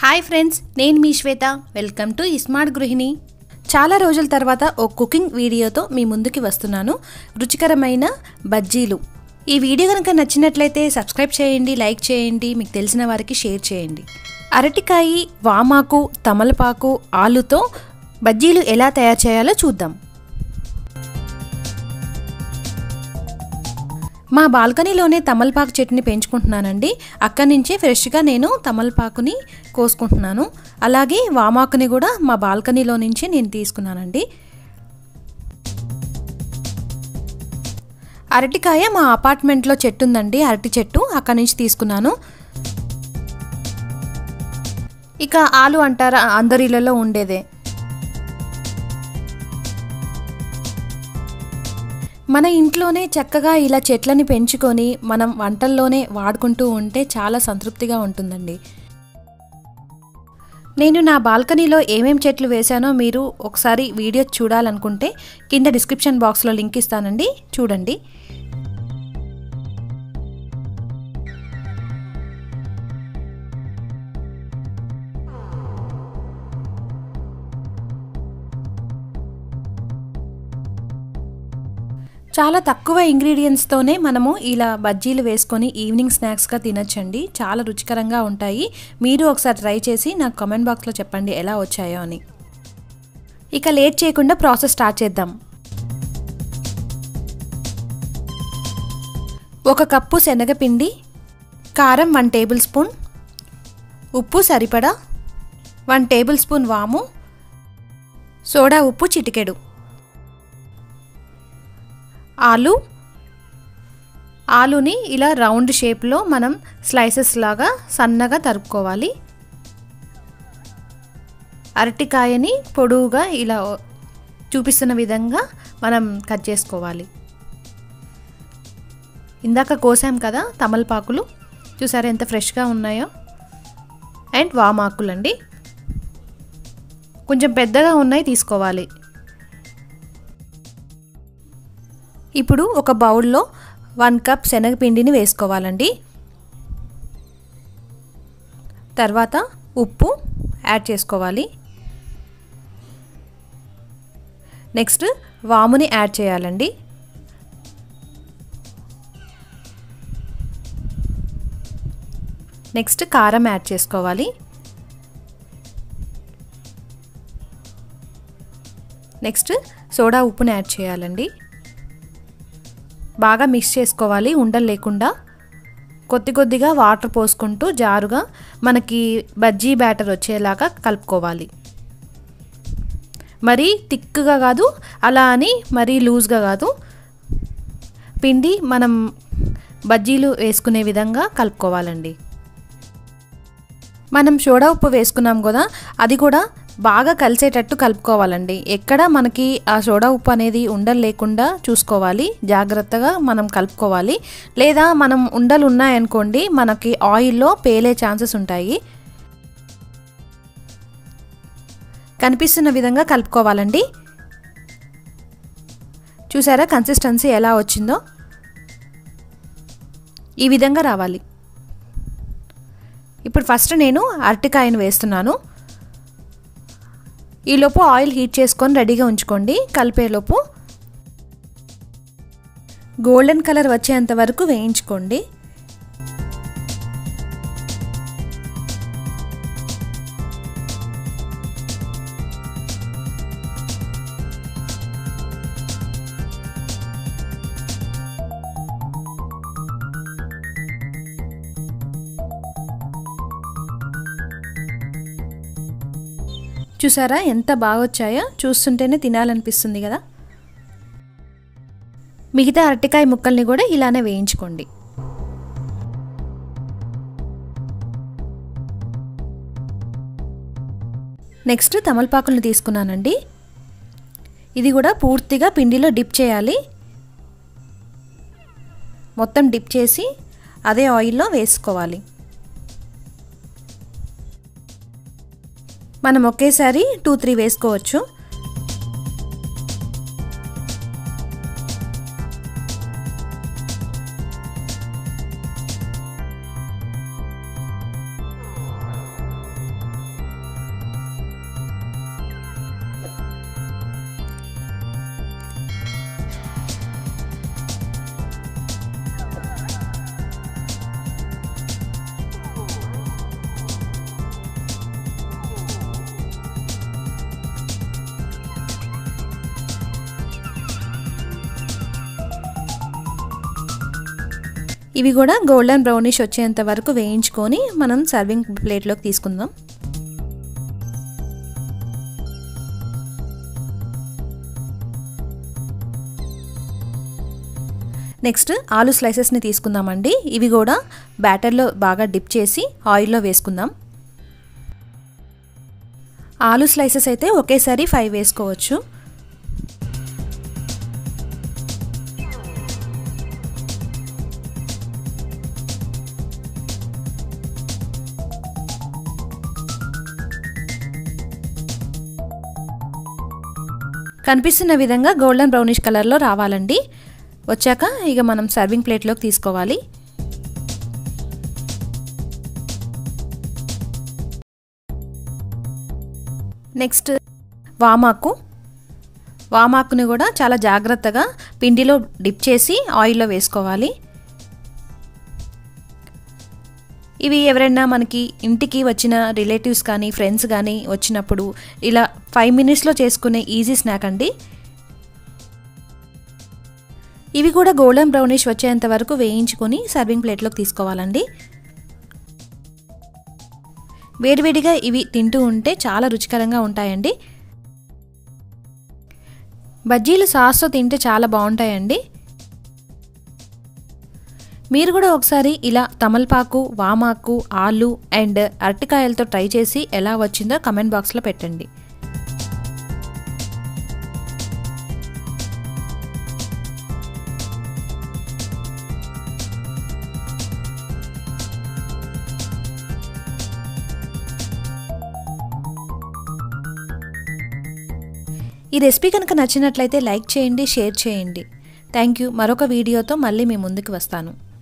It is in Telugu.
హాయ్ ఫ్రెండ్స్ నేను మీ Shweta welcome to smart Gruhini చాలా రోజుల తర్వాత ఓ కుకింగ్ వీడియోతో మీ ముందుకి వస్తున్నాను రుచికరమైన బజ్జీలు ఈ వీడియో కనుక నచ్చినట్లయితే సబ్స్క్రైబ్ చేయండి లైక్ చేయండి మీకు తెలిసిన వారికి షేర్ చేయండి అరటికాయి వామాకు తమలపాకు ఆలుతో బజ్జీలు ఎలా తయారు చేయాలో చూద్దాం మా బాల్కనీలోనే తమలపాకు చెట్టుని పెంచుకుంటున్నానండి అక్కడి నుంచే ఫ్రెష్గా నేను తమలపాకుని కోసుకుంటున్నాను అలాగే వామాకుని కూడా మా బాల్కనీలో నుంచి నేను తీసుకున్నానండి అరటికాయ మా అపార్ట్మెంట్లో చెట్టు ఉందండి అరటి చెట్టు అక్కడి నుంచి తీసుకున్నాను ఇక ఆలు అంటారా అందరి ఇళ్ళలో ఉండేదే మన ఇంట్లోనే చక్కగా ఇలా చెట్లని పెంచుకొని మనం వంటల్లోనే వాడుకుంటూ ఉంటే చాలా సంతృప్తిగా ఉంటుందండి నేను నా బాల్కనీలో ఏమేం చెట్లు వేశానో మీరు ఒకసారి వీడియో చూడాలనుకుంటే కింద డిస్క్రిప్షన్ బాక్స్లో లింక్ ఇస్తానండి చూడండి చాలా తక్కువ ఇంగ్రీడియంట్స్తోనే మనము ఇలా బజ్జీలు వేసుకొని ఈవినింగ్ స్నాక్స్గా తినొచ్చండి చాలా రుచికరంగా ఉంటాయి మీరు ఒకసారి ట్రై చేసి నాకు కామెంట్ బాక్స్లో చెప్పండి ఎలా వచ్చాయో అని ఇక లేట్ చేయకుండా ప్రాసెస్ స్టార్ట్ చేద్దాం ఒక కప్పు శనగపిండి కారం వన్ టేబుల్ స్పూన్ ఉప్పు సరిపడా వన్ టేబుల్ స్పూన్ వాము సోడా ఉప్పు చిటికెడు ఆలు ఆలుని ఇలా రౌండ్ షేప్లో మనం స్లైసెస్ లాగా సన్నగా తరుపుకోవాలి అరటికాయని పొడువుగా ఇలా చూపిస్తున్న విధంగా మనం కట్ చేసుకోవాలి ఇందాక కోసాం కదా తమలపాకులు చూసారా ఎంత ఫ్రెష్గా ఉన్నాయో అండ్ వామాకులండి కొంచెం పెద్దగా ఉన్నాయి తీసుకోవాలి ఇప్పుడు ఒక బౌల్లో వన్ కప్ శనగపిండిని వేసుకోవాలండి తర్వాత ఉప్పు యాడ్ చేసుకోవాలి నెక్స్ట్ వాముని యాడ్ చేయాలండి నెక్స్ట్ కారం యాడ్ చేసుకోవాలి నెక్స్ట్ సోడా ఉప్పుని యాడ్ చేయాలండి బాగా మిక్స్ చేసుకోవాలి ఉండలు లేకుండా కొద్ది కొద్దిగా వాటర్ పోసుకుంటూ జారుగా మనకి బజ్జీ బ్యాటర్ వచ్చేలాగా కలుపుకోవాలి మరీ థిక్గా కాదు అలా అని మరీ లూజ్గా కాదు పిండి మనం బజ్జీలు వేసుకునే విధంగా కలుపుకోవాలండి మనం సోడా ఉప్పు వేసుకున్నాం కదా అది కూడా బాగా కలిసేటట్టు కలుపుకోవాలండి ఎక్కడ మనకి ఆ సోడా ఉప్పు అనేది ఉండలు లేకుండా చూసుకోవాలి జాగ్రత్తగా మనం కలుపుకోవాలి లేదా మనం ఉండలు ఉన్నాయనుకోండి మనకి ఆయిల్లో పేలే ఛాన్సెస్ ఉంటాయి కనిపిస్తున్న విధంగా కలుపుకోవాలండి చూసారా కన్సిస్టెన్సీ ఎలా వచ్చిందో ఈ విధంగా రావాలి ఇప్పుడు ఫస్ట్ నేను అరటికాయను వేస్తున్నాను ఈలోపు ఆయిల్ హీట్ చేసుకొని రెడీగా ఉంచుకోండి కలిపేలోపు గోల్డెన్ కలర్ వచ్చేంత వరకు వేయించుకోండి చూసారా ఎంత బాగా వచ్చాయో చూస్తుంటేనే తినాలనిపిస్తుంది కదా మిగతా అరటికాయ ముక్కల్ని కూడా ఇలానే వేయించుకోండి నెక్స్ట్ తమలపాకులను తీసుకున్నానండి ఇది కూడా పూర్తిగా పిండిలో డిప్ చేయాలి మొత్తం డిప్ చేసి అదే ఆయిల్లో వేసుకోవాలి మనం ఒకేసారి టూ త్రీ వేసుకోవచ్చు ఇవి కూడా గోల్డెన్ బ్రౌనిష్ వచ్చేంత వరకు వేయించుకొని మనం సర్వింగ్ ప్లేట్లోకి తీసుకుందాం నెక్స్ట్ ఆలు స్లైసెస్ని తీసుకుందామండి ఇవి కూడా బ్యాటర్లో బాగా డిప్ చేసి ఆయిల్లో వేసుకుందాం ఆలు స్లైసెస్ అయితే ఒకేసారి ఫైవ్ వేసుకోవచ్చు కనిపిస్తున్న విధంగా గోల్డెన్ బ్రౌనిష్ కలర్లో రావాలండి వచ్చాక ఇక మనం సర్వింగ్ ప్లేట్లోకి తీసుకోవాలి నెక్స్ట్ వామాకు వామాకుని కూడా చాలా జాగ్రత్తగా పిండిలో డిప్ చేసి ఆయిల్లో వేసుకోవాలి ఇవి ఎవరైనా మనకి ఇంటికి వచ్చిన రిలేటివ్స్ కానీ ఫ్రెండ్స్ కానీ వచ్చినప్పుడు ఇలా ఫైవ్ మినిట్స్లో చేసుకునే ఈజీ స్నాక్ అండి ఇవి కూడా గోల్డెన్ బ్రౌనిష్ వచ్చేంత వరకు వేయించుకొని సర్వింగ్ ప్లేట్లోకి తీసుకోవాలండి వేడివేడిగా ఇవి తింటూ ఉంటే చాలా రుచికరంగా ఉంటాయండి బజ్జీలు సాస్తో తింటే చాలా బాగుంటాయండి మీరు కూడా ఒకసారి ఇలా తమలపాకు వామాకు ఆలు అండ్ అరటికాయలతో ట్రై చేసి ఎలా వచ్చిందో కమెంట్ బాక్స్లో పెట్టండి ఈ రెసిపీ కనుక నచ్చినట్లయితే లైక్ చేయండి షేర్ చేయండి థ్యాంక్ యూ మరొక వీడియోతో మళ్ళీ మీ ముందుకు వస్తాను